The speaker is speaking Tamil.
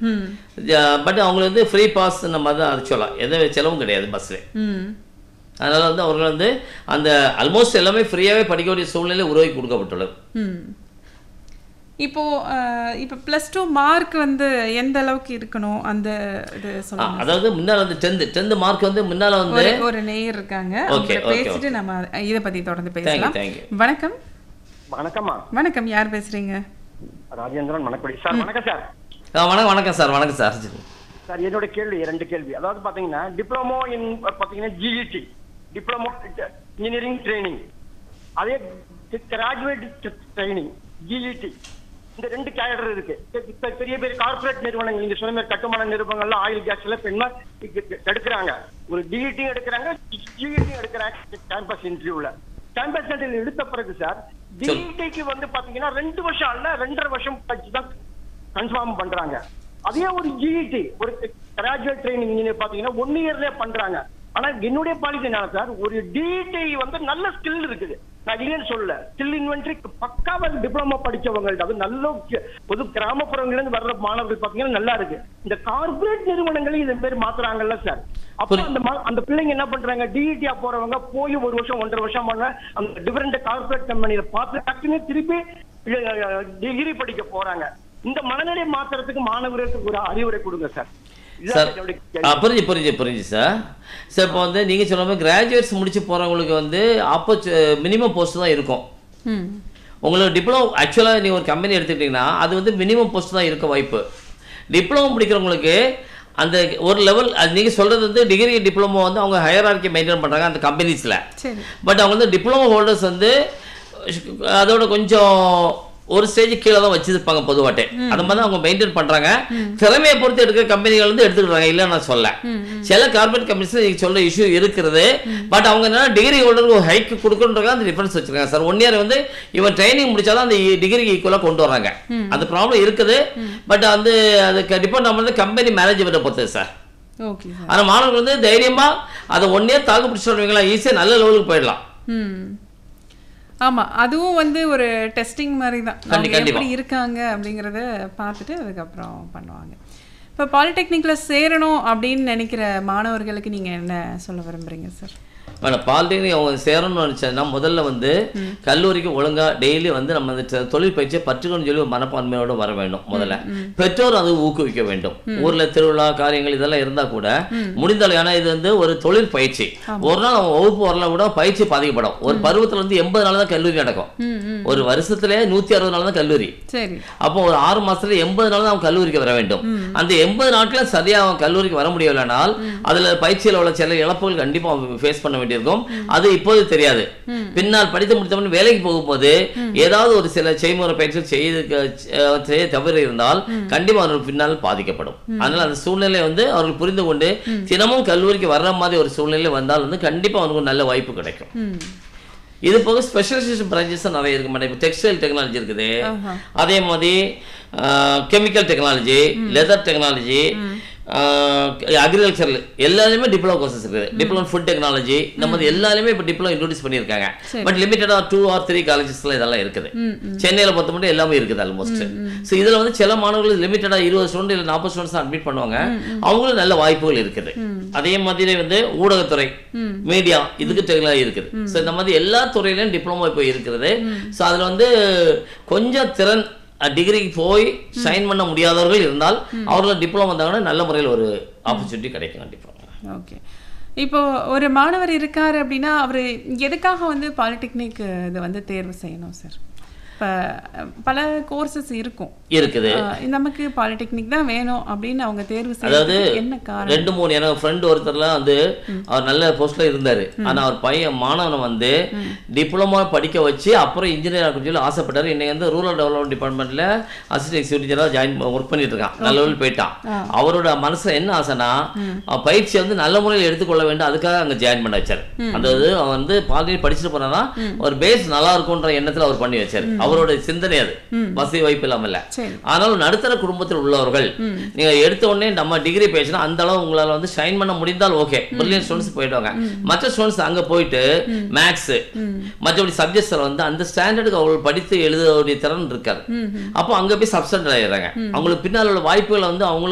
ம் பட் அவங்களுக்கு வந்து ஃப்ரீ பாஸ் நம்ம தான் அது சொல்லலாம் எந்த செலவும் கிடையாது பஸ்ஸில் ம் அதனால் வந்து அவர்கள் வந்து அந்த ஆல்மோஸ்ட் எல்லாமே ஃப்ரீயாகவே படிக்க வேண்டிய சூழ்நிலை உருவாக்கி கொடுக்கப்பட்டுள்ளது ம் இப்போ அஹ், இப்போ ப்ளஸ் டூ மார்க் வந்து எந்த அளவுக்கு இருக்கணும் அந்த இது ஆ, சொல்லுங்க அதாவது முன்னால் வந்து டென்த்து டென்த்து மார்க் வந்து முன்னால் வந்து ஒரு ஒரு நேயர் இருக்காங்க Okay, அவங்க okay, பேசிட்டு நம்ம இதை பத்தி தொடர்ந்து தேங்க்யூ பேசலாம் தேங்க்யூ வணக்கம் வணக்கம்மா வணக்கம் யார் பேசுறீங்க ராஜேந்திரன் வணக்கம் சார் வணக்கம் சார் ஆ வணக்கம் வணக்கம் சார் வணக்கம் சார் சார் என்னோட கேள்வி ரெண்டு கேள்வி அதாவது பாத்தீங்கன்னா டிப்ளமோ இன் பாத்தீங்கன்னா ஜிஇடி டிப்ளமோ இன்ஜினியரிங் ட்ரைனிங் அதே கிராஜுவேட் ட்ரைனிங் ஜிஇடி இந்த ரெண்டு கேடர் இருக்கு இப்ப பெரிய பெரிய கார்ப்பரேட் நிறுவனங்கள் நீங்க சொன்ன மாதிரி கட்டுமான நிறுவனங்கள்ல ஆயில் கேஸ் எல்லாம் பெண்ணா எடுக்கிறாங்க ஒரு டிஇடி எடுக்கிறாங்க ஜிஇடி எடுக்கிறாங்க கேம்பஸ் இன்டர்வியூல கேம்பஸ் இன்டர்வியூ எடுத்த பிறகு சார் டிஇடிக்கு வந்து பாத்தீங்கன்னா ரெண்டு வருஷம் அல்ல ரெண்டரை வருஷம் கழிச்சு தான் கன்ஃபார்ம் பண்றாங்க அதே ஒரு ஜிஇடி ஒரு கிராஜுவேட் ட்ரைனிங் இன்ஜினியர் பாத்தீங்கன்னா ஒன் இயர்லயே பண்றாங்க ஆனா என்னுடைய பாலிசி என்ன சார் ஒரு டிஇடி வந்து நல்ல ஸ்கில் இருக்குது நான் இல்லைன்னு சொல்லல ஸ்கில் இன்வென்ட்ரி பக்காவா டிப்ளமோ படிச்சவங்கள்ட்ட அது நல்ல கி- பொது கிராமப்புறங்கள்ல இருந்து வர்ற மாணவர்கள் பாத்தீங்கன்னா நல்லா இருக்கு இந்த கார்ப்பரேட் நிறுவனங்களையும் இதே மாதிரி மாத்துறாங்கல்ல சார் அப்போ அந்த மா- அந்த பிள்ளைங்க என்ன பண்றாங்க டிஇடியா போறவங்க போய் ஒரு வருஷம் ஒன்றரை வருஷம் பண்ண அந்த டிஃபரெண்ட் கார்ப்பரேட் கம்பெனியில பார்த்து டக்குன்னு திருப்பி டிகிரி படிக்க போறாங்க இந்த மனநிலை மாத்துறதுக்கு மாணவர்களுக்கு ஒரு அறிவுரை கொடுங்க சார் இதுதான் சார் என்னுடைய ஆ, கேள்வி. புரிஞ்சு புரிஞ்சு புரிஞ்சு சார் சார் இப்போ வந்து நீங்கள் சொன்ன மாதிரி கிராஜுவேட்ஸ் முடிச்சு போகிறவங்களுக்கு வந்து ஆப்பர்ச்சு மினிமம் போஸ்ட் தான் இருக்கும் ம் உங்களுக்கு டிப்ளமோ ஆக்சுவலாக நீங்கள் ஒரு கம்பெனி எடுத்துக்கிட்டிங்கன்னா அது வந்து மினிமம் போஸ்ட் தான் இருக்க வாய்ப்பு டிப்ளமோ முடிக்கிறவங்களுக்கு அந்த ஒரு லெவல் அது நீங்கள் சொல்கிறது வந்து டிகிரி டிப்ளமோ வந்து அவங்க ஹையரார்க்கி மெயின்டைன் பண்ணுறாங்க அந்த கம்பெனிஸில் சரி பட் அவங்க வந்து டிப்ளமோ ஹோல்டர்ஸ் வந்து அதோட கொஞ்சம் ஒரு ஸ்டேஜ் கீழே தான் வச்சிருப்பாங்க பொதுவாட்டே அந்த மாதிரி தான் அவங்க மெயின்டைன் பண்றாங்க திறமையை பொறுத்து எடுக்கிற கம்பெனிகள் வந்து எடுத்துக்கிறாங்க இல்லைன்னு நான் சொல்ல சில கார்பரேட் கம்பெனிஸ் நீங்க சொல்ல இஷ்யூ இருக்கிறது பட் அவங்க என்ன டிகிரி ஹோல்டருக்கு ஒரு ஹைக் கொடுக்கணுன்றதுக்காக அந்த டிஃபரன்ஸ் வச்சிருக்காங்க சார் ஒன் இயர் வந்து இவன் ட்ரைனிங் முடிச்சாதான் அந்த டிகிரி ஈக்குவலாக கொண்டு வராங்க அந்த ப்ராப்ளம் இருக்குது பட் வந்து அதுக்கு டிபெண்ட் நம்ம வந்து கம்பெனி மேனேஜ்மெண்ட்டை பொறுத்தது சார் ஓகே சார் ஆனால் மாணவர்கள் வந்து தைரியமா அதை ஒன் இயர் தாக்கு பிடிச்சிட்டு ஈஸியாக நல்ல லெவலுக்கு போயிடலாம் ம் ஆமா அதுவும் வந்து ஒரு டெஸ்டிங் மாதிரி தான் கண்டி- அவங்க கண்டிப்பா. எப்படி இருக்காங்க அப்படிங்கறத பார்த்துட்டு அதுக்கப்புறம் பண்ணுவாங்க இப்போ பாலிடெக்னிக்ல சேரணும் அப்படின்னு நினைக்கிற மாணவர்களுக்கு நீங்க என்ன சொல்ல விரும்புறீங்க சார் மேடம் பாலிடெக்னிக் அவங்க சேரணும்னு நினச்சதுன்னா முதல்ல வந்து கல்லூரிக்கு ஒழுங்கா டெய்லி வந்து நம்ம இந்த தொ- தொழில் பயிற்சியை பற்றுக்கணும்னு சொல்லி ஒரு மனப்பான்மையோட வர வேண்டும் முதல்ல பெற்றோர் அதை ஊக்குவிக்க வேண்டும் ஊர்ல திருவிழா காரியங்கள் இதெல்லாம் இருந்தா கூட முடிந்தாலும் ஏன்னா இது வந்து ஒரு தொழில் பயிற்சி ஒரு நாள் அவன் வகுப்பு வரல கூட பயிற்சி பாதிக்கப்படும் ஒரு பருவத்துல வந்து எண்பது நாள் தான் கல்லூரி நடக்கும் ம் ம் ஒரு வருஷத்துல நூத்தி அறுபது நாள் தான் கல்லூரி சரி அப்போ ஒரு ஆறு மாசத்துல எண்பது நாள் தான் அவன் கல்லூரிக்கு வர வேண்டும் அந்த எண்பது நாட்கள் சரியா அவன் கல்லூரிக்கு வர முடியலைனால் அதுல பயிற்சியில் உள்ள சில இழப்புகள் கண்டிப்பா அவன் ஃபேஸ் பண்ண வேண்டியிருக்கும் அது இப்போது தெரியாது பின்னால் படித்து முடித்தவன் வேலைக்கு போகும்போது ஏதாவது ஒரு சில செய்முறை பயிற்சிகள் செய்து அஹ், செய்ய தவறு இருந்தால் கண்டிப்பா அவர்கள் பின்னால் பாதிக்கப்படும் அதனால அந்த சூழ்நிலை வந்து அவர்கள் புரிந்து கொண்டு தினமும் கல்லூரிக்கு வர்ற மாதிரி ஒரு சூழ்நிலை வந்தால் வந்து கண்டிப்பா அவனுக்கு ஒரு நல்ல வாய்ப்பு கிடைக்கும் ம் இது போக ஸ்பெஷலைசேஷன் பிரான்ச்சஸ் நிறைய இருக்கு மேடம் இப்போ டெக்ஸ்டைல் டெக்னாலஜி இருக்குது ஆஹா. அதே மாதிரி chemical technology leather technology agriculture எல்லாருமே டிப்ளமோ கோர்சஸ் இருக்குது டிப்ளமோ ஃபுட் டெக்னாலஜி நம்ம எல்லாருமே இப்போ டிப்ளமோ இன்ட்ரோடியூஸ் பண்ணியிருக்காங்க சரி. பட் லிமிட்டடாக டூ ஆர் த்ரீ காலேஜஸ்ல இதெல்லாம் இருக்குது ம் சென்னையில பொறுத்த மட்டும் எல்லாமே இருக்குது ஆல்மோஸ்ட் ஸோ இதுல வந்து சில மாணவர்கள் லிமிட்டடாக இருபது ஸ்டூடெண்ட் இல்லை நாற்பது ஸ்டூடெண்ட்ஸ் அட்மிட் பண்ணுவாங்க அவங்களும் நல்ல வாய்ப்புகள் இருக்குது அதே மாதிரி வந்து ஊடகத்துறை மீடியா இதுக்கு டெக்னாலஜி இருக்குது ஸோ இந்த மாதிரி எல்லா துறையிலும் டிப்ளமோ இப்போ இருக்கிறது ஸோ அதுல வந்து கொஞ்சம் திறன் டிகிரிக்கு போய் சைன் பண்ண முடியாதவர்கள் இருந்தால் அவர்கள் டிப்ளமோ வந்தாங்கன்னா நல்ல முறையில் ஒரு ஆப்பர்ச்சுனிட்டி கிடைக்கும் கண்டிப்பாக ஓகே இப்போ ஒரு மாணவர் இருக்காரு அப்படின்னா அவர் எதுக்காக வந்து பாலிடெக்னிக் இதை வந்து தேர்வு செய்யணும் சார் இப்போ பல கோர்சஸ் இருக்கும் இருக்குது அஹ் நமக்கு பாலிடெக்னிக் தான் வேணும் அப்படின்னு அவங்க தேர்வு அதாவது செய்யறதுக்கு என்ன காரணம் ரெண்டு மூணு எனக்கு ஃப்ரெண்ட் ஒருத்தர்லாம் வந்து அவர் நல்ல போஸ்ட்ல இருந்தாரு ஆனா அவர் பையன் மாணவனை வந்து டிப்ளமோ படிக்க வச்சு அப்புறம் இன்ஜினியர் ஆகணும்னு சொல்லி ஆசைப்பட்டாரு இன்னைக்கு வந்து ரூரல் டெவலப்மெண்ட் டிபார்ட்மெண்ட்ல அசிஸ்டன்ட் எக்ஸிக்யூட்டிவ் ஜாயின் ஒர்க் பண்ணிட்டு இருக்கான் நல்ல லெவலில் போயிட்டான் அவரோட மனசுல என்ன ஆசைனா அவன் பயிற்சியை வந்து நல்ல முறையில் எடுத்துக்கொள்ள வேண்டும் அதுக்காக அங்க ஜாயின் பண்ண வச்சாரு அதாவது அவன் வந்து பாலிடெக்னிக் படிச்சுட்டு போனா ஒரு பேஸ் நல்லா இருக்கும்ன்ற எண்ணத்துல அவர் பண்ணி வச்சாரு அவரோட சிந்தனை அது வசதி வாய்ப்பு இல்லாம இல்ல சரி ஆனாலும் நடுத்தர குடும்பத்தில் உள்ளவர்கள் நீங்க எடுத்த உடனே நம்ம டிகிரி பேசினா அந்த அளவு உங்களால வந்து ஷைன் பண்ண முடிந்தால் ஓகே பிரில்லியன் ஸ்டூடெண்ட்ஸ் போயிடுவாங்க மற்ற ஸ்டூடெண்ட்ஸ் அங்க போயிட்டு மேக்ஸ் மற்றபடி சப்ஜெக்ட்ஸ் வந்து அந்த ஸ்டாண்டர்டுக்கு அவர்கள் படித்து எழுதக்கூடிய திறன் இருக்காது அப்போ அங்க போய் சப்ஸ்டன்ட் ஆயிடுறாங்க அவங்களுக்கு பின்னால் உள்ள வாய்ப்புகளை வந்து அவங்களும்